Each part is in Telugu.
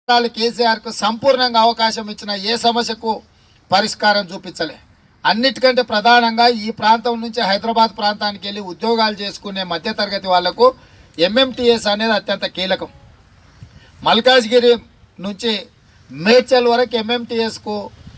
సంవత్సరాలు కేసీఆర్కు సంపూర్ణంగా అవకాశం ఇచ్చిన ఏ సమస్యకు పరిష్కారం చూపించలే అన్నిటికంటే ప్రధానంగా ఈ ప్రాంతం నుంచి హైదరాబాద్ ప్రాంతానికి వెళ్ళి ఉద్యోగాలు చేసుకునే మధ్యతరగతి వాళ్లకు ఎంఎంటీఎస్ అనేది అత్యంత కీలకం మల్కాజ్గిరి నుంచి మేడ్చల్ వరకు ఎంఎంటీఎస్కు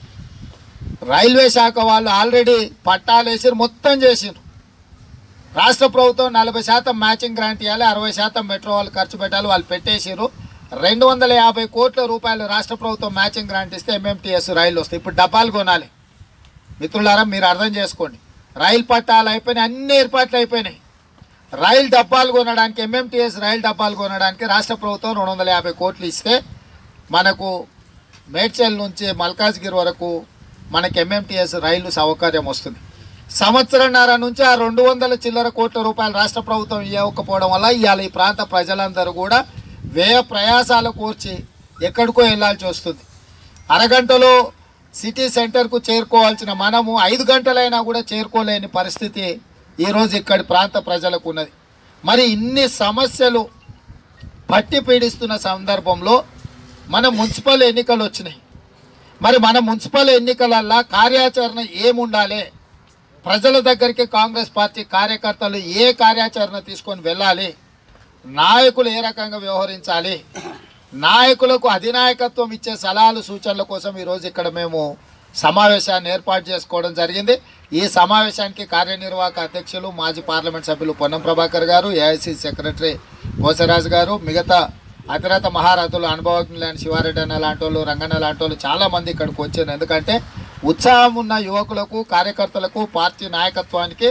రైల్వే శాఖ వాళ్ళు ఆల్రెడీ పట్టాలేసి మొత్తం చేసిండ్రు రాష్ట్ర ప్రభుత్వం నలభై శాతం మ్యాచింగ్ గ్రాంట్ ఇవ్వాలి అరవై శాతం మెట్రో వాళ్ళు ఖర్చు పెట్టాలి వాళ్ళు పెట్టేసారు రెండు వందల యాభై కోట్ల రూపాయలు రాష్ట్ర ప్రభుత్వం మ్యాచింగ్ గ్రాంట్ ఇస్తే ఎంఎంటీఎస్ రైలు వస్తాయి ఇప్పుడు డబ్బాలు కొనాలి మిత్రులారా మీరు అర్థం చేసుకోండి రైలు పట్టాలు అయిపోయినాయి అన్ని ఏర్పాట్లు అయిపోయినాయి రైలు డబ్బాలు కొనడానికి ఎంఎంటీఎస్ రైలు డబ్బాలు కొనడానికి రాష్ట్ర ప్రభుత్వం రెండు వందల యాభై కోట్లు ఇస్తే మనకు మేడ్చల్ నుంచి మల్కాజ్గిరి వరకు మనకి ఎంఎంటీఎస్ రైలు సౌకర్యం వస్తుంది సంవత్సరంన్నర నుంచి ఆ రెండు వందల చిల్లర కోట్ల రూపాయలు రాష్ట్ర ప్రభుత్వం ఇవ్వకపోవడం వల్ల ఇవాళ ఈ ప్రాంత ప్రజలందరూ కూడా వ్యయ ప్రయాసాలు కూర్చి ఎక్కడికో వెళ్ళాల్సి వస్తుంది అరగంటలో సిటీ సెంటర్కు చేరుకోవాల్సిన మనము ఐదు గంటలైనా కూడా చేరుకోలేని పరిస్థితి ఈరోజు ఇక్కడి ప్రాంత ప్రజలకు ఉన్నది మరి ఇన్ని సమస్యలు పట్టి పీడిస్తున్న సందర్భంలో మన మున్సిపల్ ఎన్నికలు వచ్చినాయి మరి మన మున్సిపల్ ఎన్నికలల్లో కార్యాచరణ ఏముండాలి ప్రజల దగ్గరికి కాంగ్రెస్ పార్టీ కార్యకర్తలు ఏ కార్యాచరణ తీసుకొని వెళ్ళాలి నాయకులు ఏ రకంగా వ్యవహరించాలి నాయకులకు అధినాయకత్వం ఇచ్చే సలహాలు సూచనల కోసం ఈరోజు ఇక్కడ మేము సమావేశాన్ని ఏర్పాటు చేసుకోవడం జరిగింది ఈ సమావేశానికి కార్యనిర్వాహక అధ్యక్షులు మాజీ పార్లమెంట్ సభ్యులు పొన్నం ప్రభాకర్ గారు ఏఐసి సెక్రటరీ కోసరాజు గారు మిగతా అతిరత మహారథులు అనుభవజ్ఞులైన శివారెడ్డి అన్న లాంటి వాళ్ళు రంగన్న లాంటి వాళ్ళు చాలామంది ఇక్కడికి వచ్చారు ఎందుకంటే ఉత్సాహం ఉన్న యువకులకు కార్యకర్తలకు పార్టీ నాయకత్వానికి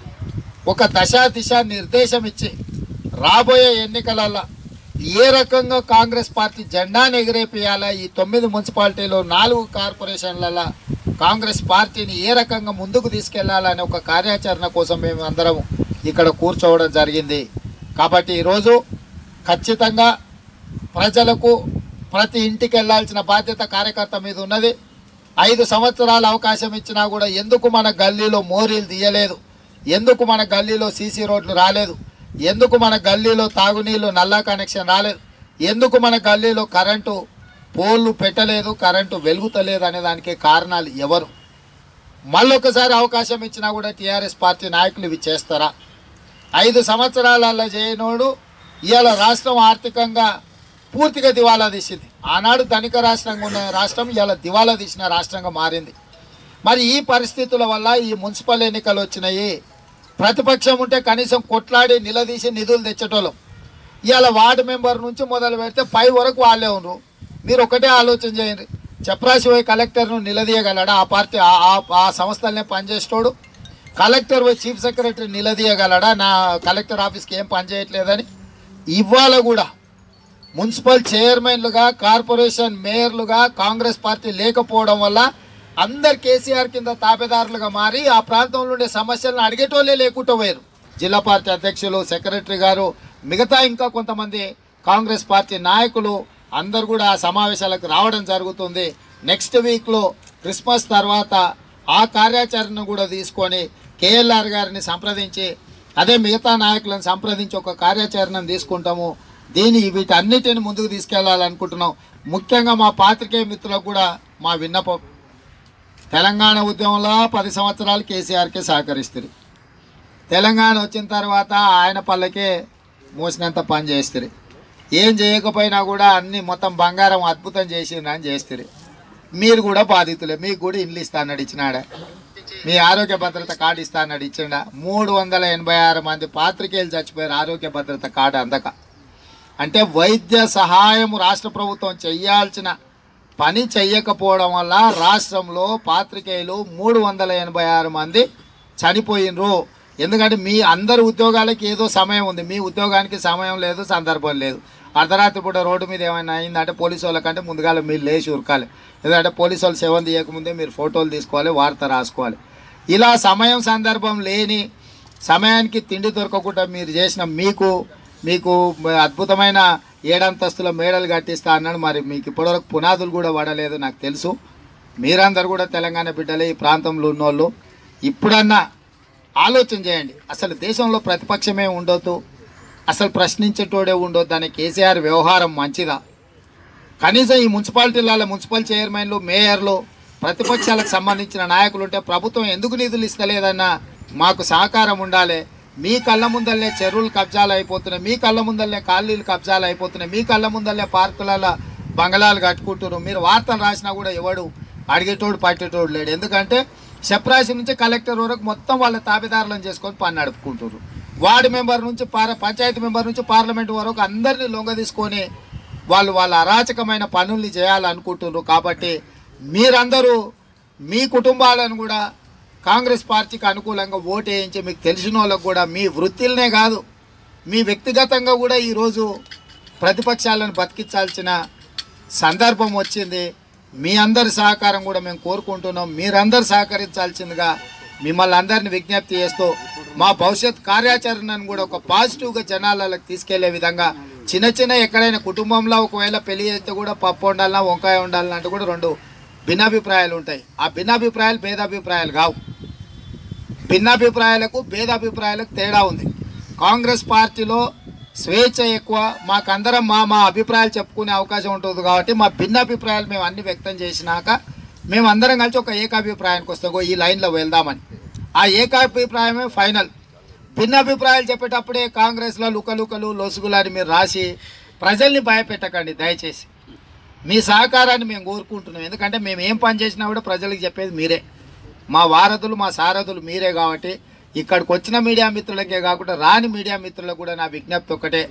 ఒక దశ దిశ నిర్దేశం ఇచ్చి రాబోయే ఎన్నికలలో ఏ రకంగా కాంగ్రెస్ పార్టీ జెండాను ఎగిరేపియాలా ఈ తొమ్మిది మున్సిపాలిటీలు నాలుగు కార్పొరేషన్లలో కాంగ్రెస్ పార్టీని ఏ రకంగా ముందుకు తీసుకెళ్లాలనే ఒక కార్యాచరణ కోసం మేము అందరం ఇక్కడ కూర్చోవడం జరిగింది కాబట్టి ఈరోజు ఖచ్చితంగా ప్రజలకు ప్రతి ఇంటికి వెళ్ళాల్సిన బాధ్యత కార్యకర్త మీద ఉన్నది ఐదు సంవత్సరాల అవకాశం ఇచ్చినా కూడా ఎందుకు మన గల్లీలో మోరీలు తీయలేదు ఎందుకు మన గల్లీలో సీసీ రోడ్లు రాలేదు ఎందుకు మన గల్లీలో తాగునీళ్ళు నల్లా కనెక్షన్ రాలేదు ఎందుకు మన గల్లీలో కరెంటు పోల్లు పెట్టలేదు కరెంటు వెలుగుతలేదు అనే దానికి కారణాలు ఎవరు మళ్ళొకసారి అవకాశం ఇచ్చినా కూడా టీఆర్ఎస్ పార్టీ నాయకులు ఇవి చేస్తారా ఐదు సంవత్సరాలలో చేయనోడు ఇవాళ రాష్ట్రం ఆర్థికంగా పూర్తిగా దివాలా తీసింది ఆనాడు ధనిక రాష్ట్రంగా ఉన్న రాష్ట్రం ఇవాళ దివాలా తీసిన రాష్ట్రంగా మారింది మరి ఈ పరిస్థితుల వల్ల ఈ మున్సిపల్ ఎన్నికలు వచ్చినాయి ప్రతిపక్షం ఉంటే కనీసం కొట్లాడి నిలదీసి నిధులు తెచ్చేటోళ్ళం ఇవాళ వార్డు మెంబర్ నుంచి మొదలు పెడితే పై వరకు వాళ్ళే ఉన్నారు మీరు ఒకటే ఆలోచన చేయండి చప్రాసి పోయి కలెక్టర్ను నిలదీయగలడా ఆ పార్టీ ఆ- ఆ- ఆ సంస్థలనే పనిచేసేటోడు కలెక్టర్ పోయి చీఫ్ సెక్రటరీ నిలదీయగలడా నా కలెక్టర్ ఆఫీస్కి ఏం పని చేయట్లేదని ఇవాళ కూడా మున్సిపల్ చైర్మన్లుగా కార్పొరేషన్ మేయర్లుగా కాంగ్రెస్ పార్టీ లేకపోవడం వల్ల అందరు కేసీఆర్ కింద తాపేదారులుగా మారి ఆ ప్రాంతంలో ఉండే సమస్యలను అడిగేటోళ్ళే లేకుండా పోయారు జిల్లా పార్టీ అధ్యక్షులు సెక్రటరీ గారు మిగతా ఇంకా కొంతమంది కాంగ్రెస్ పార్టీ నాయకులు అందరు కూడా ఆ సమావేశాలకు రావడం జరుగుతుంది నెక్స్ట్ వీక్లో క్రిస్మస్ తర్వాత ఆ కార్యాచరణను కూడా తీసుకొని కేఎల్ఆర్ గారిని సంప్రదించి అదే మిగతా నాయకులను సంప్రదించి ఒక కార్యాచరణను తీసుకుంటాము దీని వీటన్నిటిని ముందుకు తీసుకెళ్లాలనుకుంటున్నాం ముఖ్యంగా మా పాత్రికేయ మిత్రులకు కూడా మా విన్నపం తెలంగాణ ఉద్యమంలో పది సంవత్సరాలు కేసీఆర్కే సహకరిస్తారు తెలంగాణ వచ్చిన తర్వాత ఆయన పల్లకే మోసినంత పని చేస్తారు ఏం చేయకపోయినా కూడా అన్ని మొత్తం బంగారం అద్భుతం చేసిండ్రు అని చేస్తారు మీరు కూడా బాధితులే మీకు కూడా ఇల్లు ఇస్తా అన్నాడు ఇచ్చినాడే మీ ఆరోగ్య భద్రత కార్డు ఇస్తా అన్నాడు ఇచ్చిండ మూడు వందల ఎనభై ఆరు మంది పాత్రికేయులు చచ్చిపోయారు ఆరోగ్య భద్రత కార్డు అందక అంటే వైద్య సహాయం రాష్ట్ర ప్రభుత్వం చేయాల్సిన పని చెయ్యకపోవడం వల్ల రాష్ట్రంలో పాత్రికేయులు మూడు వందల ఎనభై ఆరు మంది చనిపోయినరు ఎందుకంటే మీ అందరి ఉద్యోగాలకి ఏదో సమయం ఉంది మీ ఉద్యోగానికి సమయం లేదు సందర్భం లేదు అర్ధరాత్రి పూట రోడ్డు మీద ఏమైనా అయిందంటే పోలీసు వాళ్ళకంటే ముందుగా మీరు లేచి ఉరకాలి ఎందుకంటే పోలీసు వాళ్ళు సేవలు తీయకముందే మీరు ఫోటోలు తీసుకోవాలి వార్త రాసుకోవాలి ఇలా సమయం సందర్భం లేని సమయానికి తిండి దొరకకుండా మీరు చేసిన మీకు మీకు అద్భుతమైన ఏడంతస్తుల మేడలు కట్టిస్తా అన్నాడు మరి మీకు ఇప్పటివరకు పునాదులు కూడా పడలేదు నాకు తెలుసు మీరందరూ కూడా తెలంగాణ బిడ్డలే ఈ ప్రాంతంలో ఉన్నోళ్ళు ఇప్పుడన్నా ఆలోచన చేయండి అసలు దేశంలో ప్రతిపక్షమే ఉండొద్దు అసలు ప్రశ్నించేటోడే ఉండొద్దు అనే కేసీఆర్ వ్యవహారం మంచిదా కనీసం ఈ మున్సిపాలిటీలలో మున్సిపల్ చైర్మన్లు మేయర్లు ప్రతిపక్షాలకు సంబంధించిన నాయకులు ఉంటే ప్రభుత్వం ఎందుకు నిధులు ఇస్తలేదన్న మాకు సహకారం ఉండాలి మీ కళ్ళ ముందల్లే చెరువులు కబ్జాలు అయిపోతున్నాయి మీ కళ్ళ ముందల్లే కాలనీలు కబ్జాలు అయిపోతున్నాయి మీ కళ్ళ ముందల్లే పార్కులలో బంగళాలు కట్టుకుంటున్నారు మీరు వార్తలు రాసినా కూడా ఎవడు అడిగేటోడు పట్టేటోడు లేడు ఎందుకంటే సెప్రాసి నుంచి కలెక్టర్ వరకు మొత్తం వాళ్ళ తాబేదారులను చేసుకొని పని నడుపుకుంటారు వార్డు మెంబర్ నుంచి పార పంచాయతీ మెంబర్ నుంచి పార్లమెంట్ వరకు అందరినీ లొంగ తీసుకొని వాళ్ళు వాళ్ళ అరాచకమైన పనుల్ని చేయాలనుకుంటున్నారు కాబట్టి మీరందరూ మీ కుటుంబాలను కూడా కాంగ్రెస్ పార్టీకి అనుకూలంగా ఓటు వేయించి మీకు తెలిసిన వాళ్ళకు కూడా మీ వృత్తిలనే కాదు మీ వ్యక్తిగతంగా కూడా ఈరోజు ప్రతిపక్షాలను బతికించాల్సిన సందర్భం వచ్చింది మీ అందరి సహకారం కూడా మేము కోరుకుంటున్నాం మీరందరూ సహకరించాల్సిందిగా మిమ్మల్ని అందరిని విజ్ఞప్తి చేస్తూ మా భవిష్యత్ కార్యాచరణను కూడా ఒక పాజిటివ్గా జనాలకు తీసుకెళ్లే విధంగా చిన్న చిన్న ఎక్కడైనా కుటుంబంలో ఒకవేళ పెళ్లి చేస్తే కూడా పప్పు ఉండాలన్నా వంకాయ ఉండాలన్నా అంటే కూడా రెండు భిన్నాభిప్రాయాలు ఉంటాయి ఆ భిన్నాభిప్రాయాలు భేదాభిప్రాయాలు కావు భిన్నాభిప్రాయాలకు భేదాభిప్రాయాలకు తేడా ఉంది కాంగ్రెస్ పార్టీలో స్వేచ్ఛ ఎక్కువ మాకందరం మా మా అభిప్రాయాలు చెప్పుకునే అవకాశం ఉంటుంది కాబట్టి మా భిన్నాభిప్రాయాలు మేము అన్ని వ్యక్తం చేసినాక మేము అందరం కలిసి ఒక ఏకాభిప్రాయానికి వస్తాం "ఓ, ఈ లైన్లో వెళ్దామని ఆ ఏకాభిప్రాయమే ఫైనల్ భిన్నాభిప్రాయాలు చెప్పేటప్పుడే కాంగ్రెస్లో లుకలుకలు లొసుగులు అని మీరు రాసి ప్రజల్ని భయపెట్టకండి దయచేసి మీ సహకారాన్ని మేము కోరుకుంటున్నాం ఎందుకంటే మేము ఏం పని చేసినా కూడా ప్రజలకు చెప్పేది మీరే మా వారధులు మా సారథులు మీరే కాబట్టి ఇక్కడికి వచ్చిన మీడియా మిత్రులకే కాకుండా రాని మీడియా మిత్రులకు కూడా నా విజ్ఞప్తి ఒకటే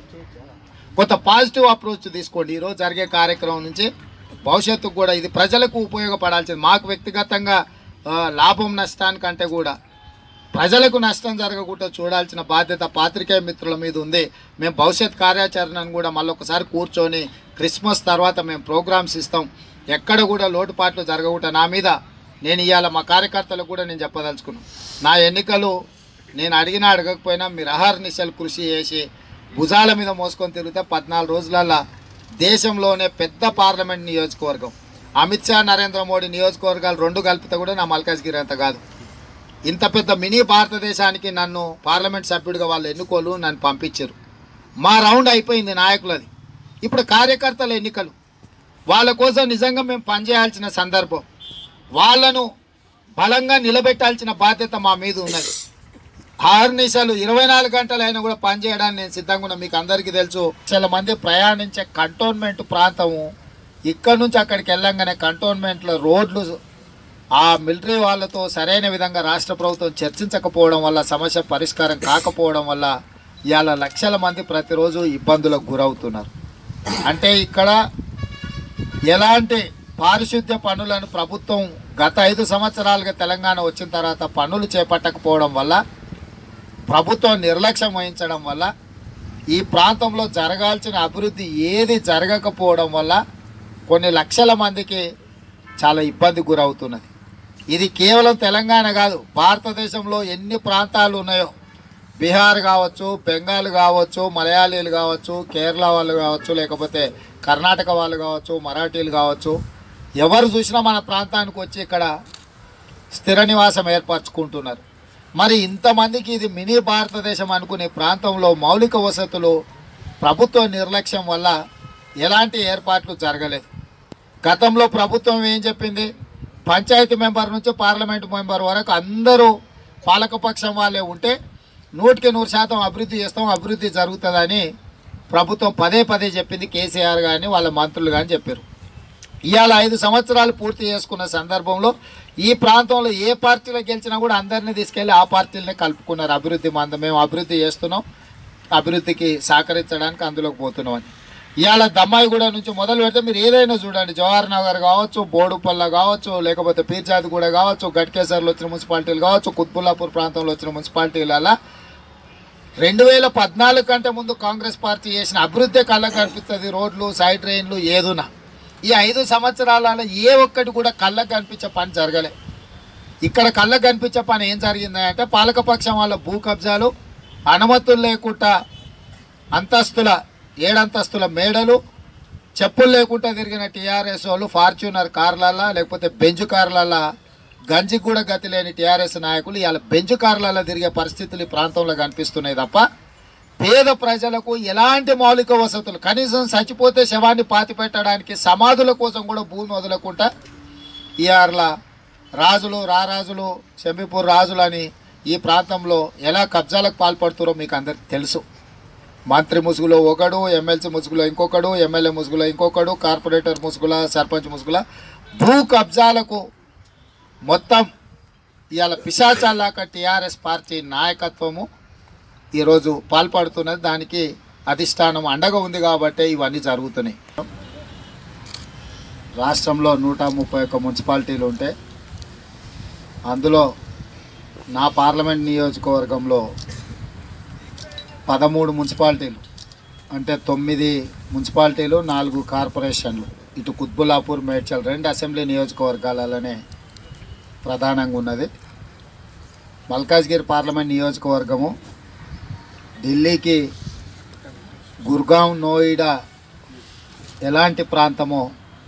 కొంత పాజిటివ్ అప్రోచ్ తీసుకోండి ఈరోజు జరిగే కార్యక్రమం నుంచి భవిష్యత్తుకు కూడా ఇది ప్రజలకు ఉపయోగపడాల్సింది మాకు వ్యక్తిగతంగా ఆ, లాభం నష్టానికంటే కూడా ప్రజలకు నష్టం జరగకుండా చూడాల్సిన బాధ్యత పాత్రికేయ మిత్రుల మీద ఉంది మేము భవిష్యత్ కార్యాచరణను కూడా మళ్ళొకసారి కూర్చొని క్రిస్మస్ తర్వాత మేము ప్రోగ్రామ్స్ ఇస్తాం ఎక్కడ కూడా లోటుపాట్లు జరగకుండా నా మీద నేను ఇవాళ మా కార్యకర్తలకు కూడా నేను చెప్పదలుచుకున్నాను నా ఎన్నికలు నేను అడిగినా అడగకపోయినా మీరు అహర్నిశలు కృషి చేసి భుజాల మీద మోసుకొని తిరిగితే పద్నాలుగు రోజులల్లో దేశంలోనే పెద్ద పార్లమెంట్ నియోజకవర్గం అమిత్ షా నరేంద్ర మోడీ నియోజకవర్గాలు రెండు కలిపితే కూడా నా మల్కాజ్గిరి అంత కాదు ఇంత పెద్ద మినీ భారతదేశానికి నన్ను పార్లమెంట్ సభ్యుడిగా వాళ్ళు ఎన్నుకోలు నన్ను పంపించారు మా రౌండ్ అయిపోయింది నాయకులది ఇప్పుడు కార్యకర్తల ఎన్నికలు వాళ్ళ కోసం నిజంగా మేము పనిచేయాల్సిన సందర్భం వాళ్ళను బలంగా నిలబెట్టాల్సిన బాధ్యత మా మీద ఉన్నది ఆరు నిమిషాలు ఇరవై నాలుగు గంటలు అయినా కూడా పనిచేయడానికి నేను సిద్ధంగా ఉన్నా మీకు అందరికీ తెలుసు చాలా మంది ప్రయాణించే కంటోన్మెంట్ ప్రాంతము ఇక్కడ నుంచి అక్కడికి వెళ్ళంగానే కంటోన్మెంట్లో రోడ్లు ఆ మిలిటరీ వాళ్ళతో సరైన విధంగా రాష్ట్ర ప్రభుత్వం చర్చించకపోవడం వల్ల సమస్య పరిష్కారం కాకపోవడం వల్ల ఇవాళ లక్షల మంది ప్రతిరోజు ఇబ్బందులకు గురవుతున్నారు అంటే ఇక్కడ ఎలాంటి పారిశుద్ధ్య పనులను ప్రభుత్వం గత ఐదు సంవత్సరాలుగా తెలంగాణ వచ్చిన తర్వాత పనులు చేపట్టకపోవడం వల్ల ప్రభుత్వం నిర్లక్ష్యం వహించడం వల్ల ఈ ప్రాంతంలో జరగాల్సిన అభివృద్ధి ఏది జరగకపోవడం వల్ల కొన్ని లక్షల మందికి చాలా ఇబ్బంది గురవుతున్నది ఇది కేవలం తెలంగాణ కాదు భారతదేశంలో ఎన్ని ప్రాంతాలు ఉన్నాయో బీహార్ కావచ్చు బెంగాల్ కావచ్చు మలయాళీలు కావచ్చు కేరళ వాళ్ళు కావచ్చు లేకపోతే కర్ణాటక వాళ్ళు కావచ్చు మరాఠీలు కావచ్చు ఎవరు చూసినా మన ప్రాంతానికి వచ్చి ఇక్కడ స్థిర నివాసం ఏర్పరచుకుంటున్నారు మరి ఇంతమందికి ఇది మినీ భారతదేశం అనుకునే ప్రాంతంలో మౌలిక వసతులు ప్రభుత్వ నిర్లక్ష్యం వల్ల ఎలాంటి ఏర్పాట్లు జరగలేదు గతంలో ప్రభుత్వం ఏం చెప్పింది పంచాయతీ మెంబర్ నుంచి పార్లమెంట్ మెంబర్ వరకు అందరూ పాలకపక్షం వాళ్ళే ఉంటే నూటికి నూరు శాతం అభివృద్ధి చేస్తాం అభివృద్ధి జరుగుతుందని ప్రభుత్వం పదే పదే చెప్పింది కేసీఆర్ కానీ వాళ్ళ మంత్రులు కానీ చెప్పారు ఇవాళ ఐదు సంవత్సరాలు పూర్తి చేసుకున్న సందర్భంలో ఈ ప్రాంతంలో ఏ పార్టీలో గెలిచినా కూడా అందరినీ తీసుకెళ్ళి ఆ పార్టీలనే కలుపుకున్నారు అభివృద్ధి మంద మేము అభివృద్ధి చేస్తున్నాం అభివృద్ధికి సహకరించడానికి అందులోకి పోతున్నాం అని ఇవాళ దమ్మాయిగూడ నుంచి మొదలు పెడితే మీరు ఏదైనా చూడండి జవహర్ నగర్ కావచ్చు బోడుపల్ల కావచ్చు లేకపోతే పీర్జాదిగూడ కావచ్చు గట్కేసర్లో వచ్చిన మున్సిపాలిటీలు కావచ్చు కుత్బుల్లాపూర్ ప్రాంతంలో వచ్చిన మున్సిపాలిటీలలో రెండు వేల పద్నాలుగు కంటే ముందు కాంగ్రెస్ పార్టీ చేసిన అభివృద్ధి కళ్ళకు కనిపిస్తుంది రోడ్లు సైడ్ ట్రైన్లు ఏదున్నా ఈ ఐదు సంవత్సరాలలో ఏ ఒక్కటి కూడా కళ్ళకు కనిపించే పని జరగలే ఇక్కడ కళ్ళకు కనిపించే పని ఏం జరిగింది అంటే పాలకపక్షం వాళ్ళ భూ కబ్జాలు అనుమతులు లేకుండా అంతస్తుల ఏడంతస్తుల మేడలు చెప్పులు లేకుండా తిరిగిన టీఆర్ఎస్ వాళ్ళు ఫార్చ్యూనర్ కార్లల్లా లేకపోతే బెంజ్ కార్లల్లా గంజికి కూడా గతి లేని టీఆర్ఎస్ నాయకులు ఇవాళ బెంజ్ కార్లలో తిరిగే పరిస్థితులు ఈ ప్రాంతంలో కనిపిస్తున్నాయి తప్ప పేద ప్రజలకు ఎలాంటి మౌలిక వసతులు కనీసం చచ్చిపోతే శవాన్ని పాతి పెట్టడానికి సమాధుల కోసం కూడా భూమి వదలకుండా ఈఆర్ల రాజులు రారాజులు షమీపూర్ రాజులు అని ఈ ప్రాంతంలో ఎలా కబ్జాలకు పాల్పడుతారో మీకు అందరికి తెలుసు మంత్రి ముసుగులో ఒకడు ఎమ్మెల్సీ ముసుగులో ఇంకొకడు ఎమ్మెల్యే ముసుగులో ఇంకొకడు కార్పొరేటర్ ముసుగుల సర్పంచ్ ముసుగుల భూ కబ్జాలకు మొత్తం ఇవాళ పిశాచాలాక టీఆర్ఎస్ పార్టీ నాయకత్వము ఈరోజు పాల్పడుతున్నది దానికి అధిష్టానం అండగా ఉంది కాబట్టి ఇవన్నీ జరుగుతున్నాయి రాష్ట్రంలో నూట ముప్పై ఒక్క మున్సిపాలిటీలు ఉంటే అందులో నా పార్లమెంట్ నియోజకవర్గంలో పదమూడు మున్సిపాలిటీలు అంటే తొమ్మిది మున్సిపాలిటీలు నాలుగు కార్పొరేషన్లు ఇటు కుత్బులాపూర్ మేడ్చల్ రెండు అసెంబ్లీ నియోజకవర్గాలలోనే ప్రధానంగా ఉన్నది మల్కాజ్గిరి పార్లమెంట్ నియోజకవర్గము ఢిల్లీకి గుర్గాం నోయిడా ఎలాంటి ప్రాంతమో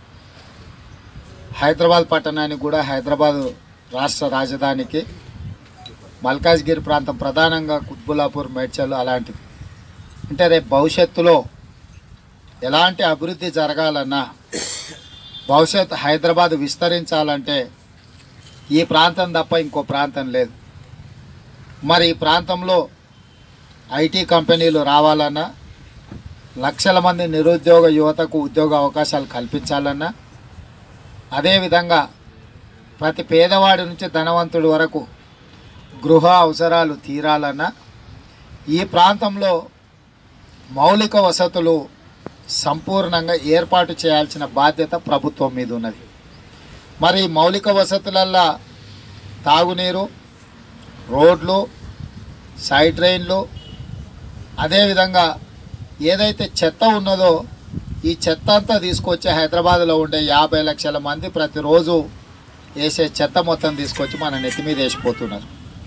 హైదరాబాద్ పట్టణానికి కూడా హైదరాబాద్ రాష్ట్ర రాజధానికి మల్కాజ్గిరి ప్రాంతం ప్రధానంగా కుత్బులాపూర్ మేడ్చల్ అలాంటివి అంటే రేపు భవిష్యత్తులో ఎలాంటి అభివృద్ధి జరగాలన్నా భవిష్యత్ హైదరాబాద్ విస్తరించాలంటే ఈ ప్రాంతం తప్ప ఇంకో ప్రాంతం లేదు మరి ఈ ప్రాంతంలో ఐటీ కంపెనీలు రావాలన్నా లక్షల మంది నిరుద్యోగ యువతకు ఉద్యోగ అవకాశాలు కల్పించాలన్నా అదేవిధంగా ప్రతి పేదవాడి నుంచి ధనవంతుడి వరకు గృహ అవసరాలు తీరాలన్నా ఈ ప్రాంతంలో మౌలిక వసతులు సంపూర్ణంగా ఏర్పాటు చేయాల్సిన బాధ్యత ప్రభుత్వం మీద ఉన్నది మరి ఈ మౌలిక వసతులల్లో తాగునీరు రోడ్లు సైడ్ డ్రైన్లు అదేవిధంగా ఏదైతే చెత్త ఉన్నదో ఈ చెత్త అంతా తీసుకొచ్చి హైదరాబాద్లో ఉండే యాభై లక్షల మంది ప్రతిరోజు వేసే చెత్త మొత్తం తీసుకొచ్చి మన నెత్తి మీద వేసిపోతున్నారు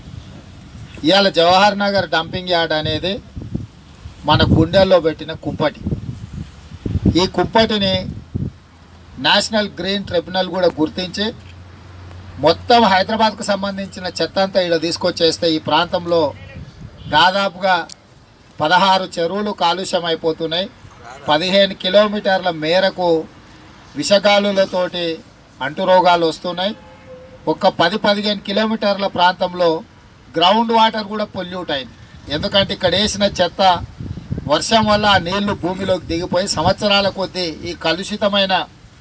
ఇవాళ జవహర్ నగర్ డంపింగ్ యార్డ్ అనేది మన గుండెల్లో పెట్టిన కుంపటి ఈ కుంపటిని నేషనల్ గ్రీన్ ట్రిబ్యునల్ కూడా గుర్తించి మొత్తం హైదరాబాద్కు సంబంధించిన చెత్త అంతా ఇక్కడ తీసుకొచ్చేస్తే ఈ ప్రాంతంలో దాదాపుగా పదహారు చెరువులు కాలుష్యం అయిపోతున్నాయి పదిహేను కిలోమీటర్ల మేరకు విషగాలులతోటి అంటురోగాలు వస్తున్నాయి ఒక పది పదిహేను కిలోమీటర్ల ప్రాంతంలో గ్రౌండ్ వాటర్ కూడా పొల్యూట్ అయింది ఎందుకంటే ఇక్కడ వేసిన చెత్త వర్షం వల్ల ఆ నీళ్లు భూమిలోకి దిగిపోయి సంవత్సరాల కొద్దీ ఈ కలుషితమైన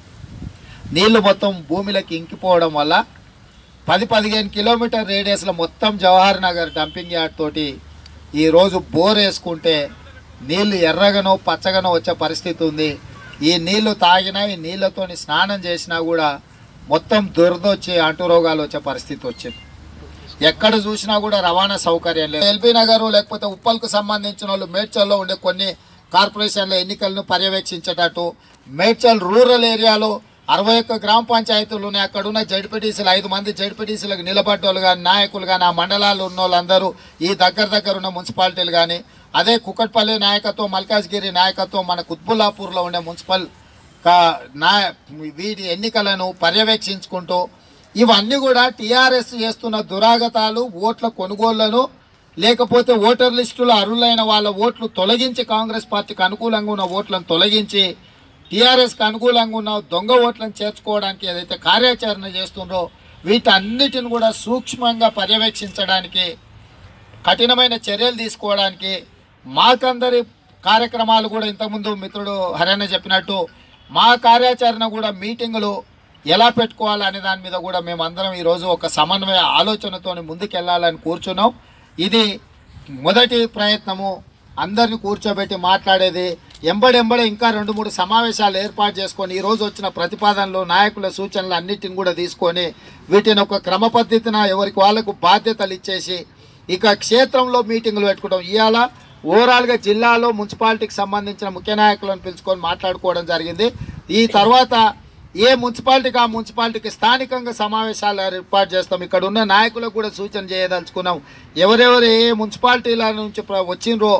నీళ్లు మొత్తం భూమిలోకి ఇంకిపోవడం వల్ల పది పదిహేను కిలోమీటర్ రేడియస్లో మొత్తం జవహర్ నగర్ డంపింగ్ యార్డ్ తోటి ఈరోజు బోర్ వేసుకుంటే నీళ్లు ఎర్రగనో పచ్చగనో వచ్చే పరిస్థితి ఉంది ఈ నీళ్లు తాగినా ఈ నీళ్ళతోని స్నానం చేసినా కూడా మొత్తం దురదొచ్చి అంటురోగాలు వచ్చే పరిస్థితి వచ్చింది ఎక్కడ చూసినా కూడా రవాణా సౌకర్యం లేదు ఎల్బీ నగర్ లేకపోతే ఉప్పల్కు సంబంధించిన వాళ్ళు మేడ్చల్లో ఉండే కొన్ని కార్పొరేషన్ల ఎన్నికలను పర్యవేక్షించేటట్టు మేడ్చల్ రూరల్ ఏరియాలో అరవై ఒక్క గ్రామ పంచాయతీలు ఉన్నాయి అక్కడ ఉన్న జడ్పీటీసీలు ఐదు మంది జడ్పీటీసీలకు నిలబడ్డోళ్ళు కానీ నాయకులు కానీ ఆ మండలాలు ఉన్న వాళ్ళందరూ ఈ దగ్గర దగ్గర ఉన్న మున్సిపాలిటీలు కానీ అదే కుకట్పల్లి నాయకత్వం మల్కాజ్గిరి నాయకత్వం మన కుత్బుల్లాపూర్లో ఉండే మున్సిపల్ కా- నా వీటి ఎన్నికలను పర్యవేక్షించుకుంటూ ఇవన్నీ కూడా టీఆర్ఎస్ చేస్తున్న దురాగతాలు ఓట్ల కొనుగోళ్లను లేకపోతే ఓటర్ లిస్టులో అర్హులైన వాళ్ళ ఓట్లు తొలగించి కాంగ్రెస్ పార్టీకి అనుకూలంగా ఉన్న ఓట్లను తొలగించి టీఆర్ఎస్కి అనుకూలంగా ఉన్న దొంగ ఓట్లను చేర్చుకోవడానికి ఏదైతే కార్యాచరణ చేస్తుండ్రో వీటన్నిటిని కూడా సూక్ష్మంగా పర్యవేక్షించడానికి కఠినమైన చర్యలు తీసుకోవడానికి మాకందరి కార్యక్రమాలు కూడా ఇంతకుముందు మిత్రుడు హరణ చెప్పినట్టు మా కార్యాచరణ కూడా మీటింగులు ఎలా పెట్టుకోవాలి అనే దాని మీద కూడా మేమందరం ఈరోజు ఒక సమన్వయ ఆలోచనతో ముందుకెళ్ళాలని కూర్చున్నాం ఇది మొదటి ప్రయత్నము అందరిని కూర్చోబెట్టి మాట్లాడేది ఎంబడెంబడే ఇంకా రెండు మూడు సమావేశాలు ఏర్పాటు చేసుకొని ఈ రోజు వచ్చిన ప్రతిపాదనలు నాయకుల సూచనలు అన్నిటిని కూడా తీసుకొని వీటిని ఒక క్రమ పద్ధతిన ఎవరికి వాళ్ళకు బాధ్యతలు ఇచ్చేసి ఇక క్షేత్రంలో మీటింగులు పెట్టుకోవడం ఇవాళ ఓవరాల్గా జిల్లాలో మున్సిపాలిటీకి సంబంధించిన ముఖ్య నాయకులను పిలుచుకొని మాట్లాడుకోవడం జరిగింది ఈ తర్వాత ఏ మున్సిపాలిటీకి ఆ మున్సిపాలిటీకి స్థానికంగా సమావేశాలు ఏర్పాటు చేస్తాం ఇక్కడ ఉన్న నాయకులకు కూడా సూచన చేయదలుచుకున్నాం ఎవరెవరు ఏ మున్సిపాలిటీల నుంచి ప్ర- వచ్చిండ్రో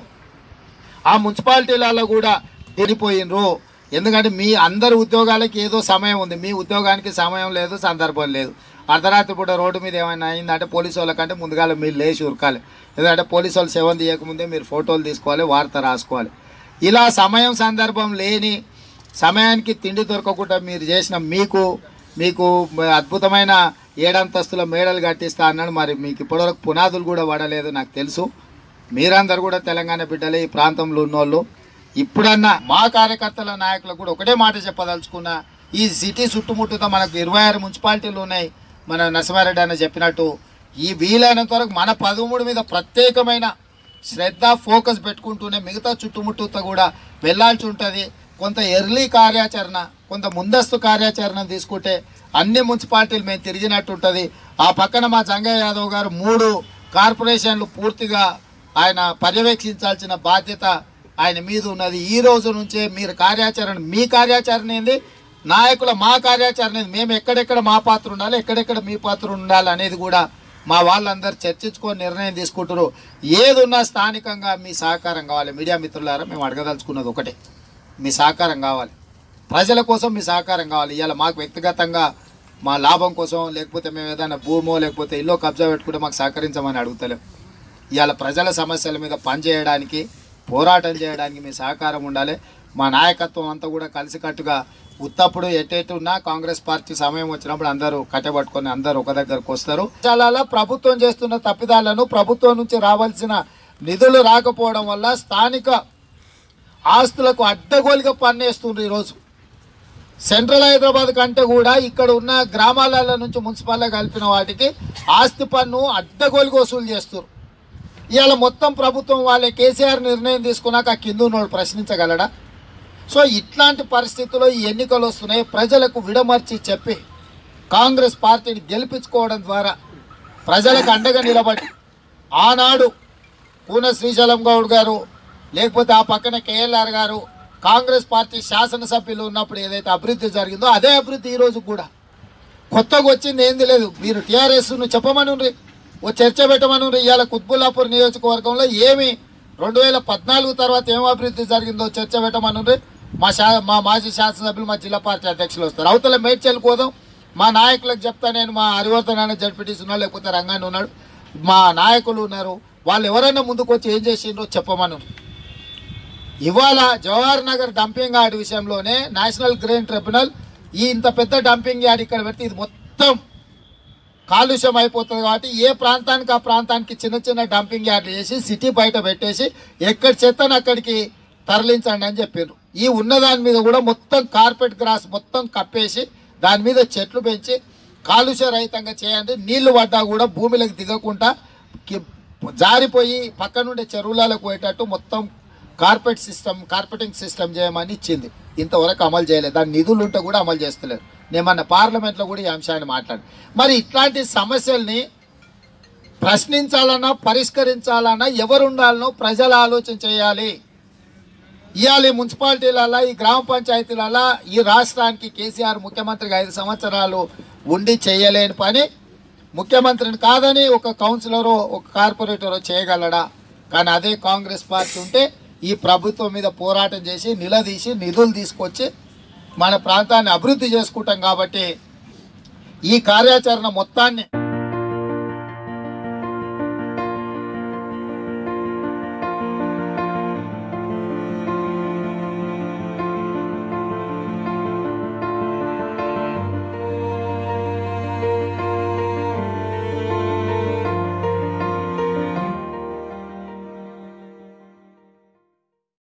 ఆ మున్సిపాలిటీలలో కూడా తిరిగిపోయినరు ఎందుకంటే మీ అందరి ఉద్యోగాలకి ఏదో సమయం ఉంది మీ ఉద్యోగానికి సమయం లేదు సందర్భం లేదు అర్ధరాత్రి పూట రోడ్డు మీద ఏమైనా అయిందంటే పోలీసు వాళ్ళకంటే ముందుగా మీరు లేచి ఉరకాలి ఎందుకంటే పోలీసు వాళ్ళు సేవలు తీయకముందే మీరు ఫోటోలు తీసుకోవాలి వార్త రాసుకోవాలి ఇలా సమయం సందర్భం లేని సమయానికి తిండి దొరకకుండా మీరు చేసిన మీకు మీకు అద్భుతమైన ఏడంతస్తుల మేడలు కట్టిస్తా అన్నాడు మరి మీకు ఇప్పటివరకు పునాదులు కూడా పడలేదు నాకు తెలుసు మీరందరూ కూడా తెలంగాణ బిడ్డలే ఈ ప్రాంతంలో ఉన్నోళ్ళు ఇప్పుడన్నా మా కార్యకర్తల నాయకులకు కూడా ఒకటే మాట చెప్పదలుచుకున్నా ఈ సిటీ చుట్టుముట్టుతో మనకు ఇరవై ఆరు మున్సిపాలిటీలు ఉన్నాయి మన నరసింహారెడ్డి అన్న చెప్పినట్టు ఈ వీలైనంత వరకు మన పదమూడు మీద ప్రత్యేకమైన శ్రద్ధ ఫోకస్ పెట్టుకుంటూనే మిగతా చుట్టుముట్టుతో కూడా వెళ్ళాల్సి ఉంటుంది కొంత ఎర్లీ కార్యాచరణ కొంత ముందస్తు కార్యాచరణ తీసుకుంటే అన్ని మున్సిపాలిటీలు మేము తిరిగినట్టు ఉంటుంది ఆ పక్కన మా జంగయ్య యాదవ్ గారు మూడు కార్పొరేషన్లు పూర్తిగా ఆయన పర్యవేక్షించాల్సిన బాధ్యత ఆయన మీద ఉన్నది ఈ రోజు నుంచే మీరు కార్యాచరణ మీ కార్యాచరణ ఏంది నాయకుల మా కార్యాచరణ ఏంది మేము ఎక్కడెక్కడ మా పాత్ర ఉండాలి ఎక్కడెక్కడ మీ పాత్ర ఉండాలి అనేది కూడా మా వాళ్ళందరూ చర్చించుకొని నిర్ణయం తీసుకుంటారు ఏది ఉన్నా స్థానికంగా మీ సహకారం కావాలి మీడియా మిత్రులారా మేము అడగదలుచుకున్నది ఒకటే మీ సహకారం కావాలి ప్రజల కోసం మీ సహకారం కావాలి ఇవాళ మాకు వ్యక్తిగతంగా మా లాభం కోసం లేకపోతే మేము ఏదైనా భూమో లేకపోతే ఇల్లు కబ్జా పెట్టుకుంటే మాకు సహకరించమని అడుగుతలేం ఇవాళ ప్రజల సమస్యల మీద పనిచేయడానికి పోరాటం చేయడానికి మీ సహకారం ఉండాలి మా నాయకత్వం అంతా కూడా కలిసికట్టుగా ఉత్తప్పుడు ఎటెటు ఉన్నా కాంగ్రెస్ పార్టీ సమయం వచ్చినప్పుడు అందరూ కట్టబట్టుకొని అందరూ ఒక దగ్గరకు వస్తారు చాలా ప్రభుత్వం చేస్తున్న తప్పిదాలను ప్రభుత్వం నుంచి రావాల్సిన నిధులు రాకపోవడం వల్ల స్థానిక ఆస్తులకు అడ్డగోలుగా పన్నేస్తుంది ఈరోజు సెంట్రల్ హైదరాబాద్ కంటే కూడా ఇక్కడ ఉన్న గ్రామాల నుంచి మున్సిపాల్లో కలిపిన వాటికి ఆస్తి పన్ను అడ్డగోలుగా వసూలు చేస్తారు ఇవాళ మొత్తం ప్రభుత్వం వాళ్ళే కేసీఆర్ నిర్ణయం తీసుకున్నాక ఆ కింద ఉన్నోడు ప్రశ్నించగలడా సో ఇట్లాంటి పరిస్థితుల్లో ఈ ఎన్నికలు వస్తున్నాయి ప్రజలకు విడమర్చి చెప్పి కాంగ్రెస్ పార్టీని గెలిపించుకోవడం ద్వారా ప్రజలకు అండగా నిలబడి ఆనాడు కూన శ్రీశైలం గౌడ్ గారు లేకపోతే ఆ పక్కన కేఎల్ఆర్ గారు కాంగ్రెస్ పార్టీ శాసనసభ్యులు ఉన్నప్పుడు ఏదైతే అభివృద్ధి జరిగిందో అదే అభివృద్ధి ఈరోజు కూడా కొత్తగా వచ్చింది ఏంది లేదు మీరు టీఆర్ఎస్ను చెప్పమనుండ్రి ఓ చర్చ పెట్టమనుండ్రి ఇవాళ కుత్బుల్లాపూర్ నియోజకవర్గంలో ఏమి రెండు వేల పద్నాలుగు తర్వాత ఏం అభివృద్ధి జరిగిందో చర్చ పెట్టమనుండ్రి మా శా మా మాజీ శాసనసభ్యులు మా జిల్లా పార్టీ అధ్యక్షులు వస్తారు అవతల మేడ్చల్ కోదాం మా నాయకులకు చెప్తా నేను మా హరివర్ధనాన్ని జడ్పీటీసీ ఉన్నాడు లేకపోతే రంగాన్ని ఉన్నాడు మా నాయకులు ఉన్నారు వాళ్ళు ఎవరైనా ముందుకు వచ్చి ఏం చేసిండ్రో చెప్పమను ఇవాళ జవహర్ నగర్ డంపింగ్ యార్డ్ విషయంలోనే నేషనల్ గ్రెయిన్ ట్రిబ్యునల్ ఈ ఇంత పెద్ద డంపింగ్ యార్డ్ ఇక్కడ పెడితే ఇది మొత్తం కాలుష్యం అయిపోతుంది కాబట్టి ఏ ప్రాంతానికి ఆ ప్రాంతానికి చిన్న చిన్న డంపింగ్ యార్డ్లు చేసి సిటీ బయట పెట్టేసి ఎక్కడి చెత్తను అక్కడికి తరలించండి అని చెప్పారు ఈ ఉన్నదాని మీద కూడా మొత్తం కార్పెట్ గ్రాస్ మొత్తం కప్పేసి దాని మీద చెట్లు పెంచి కాలుష్య రహితంగా చేయండి నీళ్లు పడ్డా కూడా భూమిలోకి దిగకుండా కి- జారిపోయి పక్క నుండి చెరువులకు పోయేటట్టు మొత్తం కార్పెట్ సిస్టమ్ కార్పెటింగ్ సిస్టమ్ చేయమని ఇచ్చింది ఇంతవరకు అమలు చేయలేదు దాని నిధులు ఉంటే కూడా అమలు చేస్తలేరు నేను మన పార్లమెంట్లో కూడా ఈ అంశాన్ని మాట్లాడు మరి ఇట్లాంటి సమస్యల్ని ప్రశ్నించాలన్నా పరిష్కరించాలన్నా ఎవరు ఉండాలనో ప్రజలు ఆలోచన చేయాలి ఇవాళ ఈ మున్సిపాలిటీలలో ఈ గ్రామ పంచాయతీలలో ఈ రాష్ట్రానికి కేసీఆర్ ముఖ్యమంత్రిగా ఐదు సంవత్సరాలు ఉండి చేయలేని పని ముఖ్యమంత్రిని కాదని ఒక కౌన్సిలరో ఒక కార్పొరేటరో చేయగలడా కానీ అదే కాంగ్రెస్ పార్టీ ఉంటే ఈ ప్రభుత్వం మీద పోరాటం చేసి నిలదీసి నిధులు తీసుకొచ్చి మన ప్రాంతాన్ని అభివృద్ధి చేసుకుంటాం కాబట్టి ఈ కార్యాచరణ మొత్తాన్ని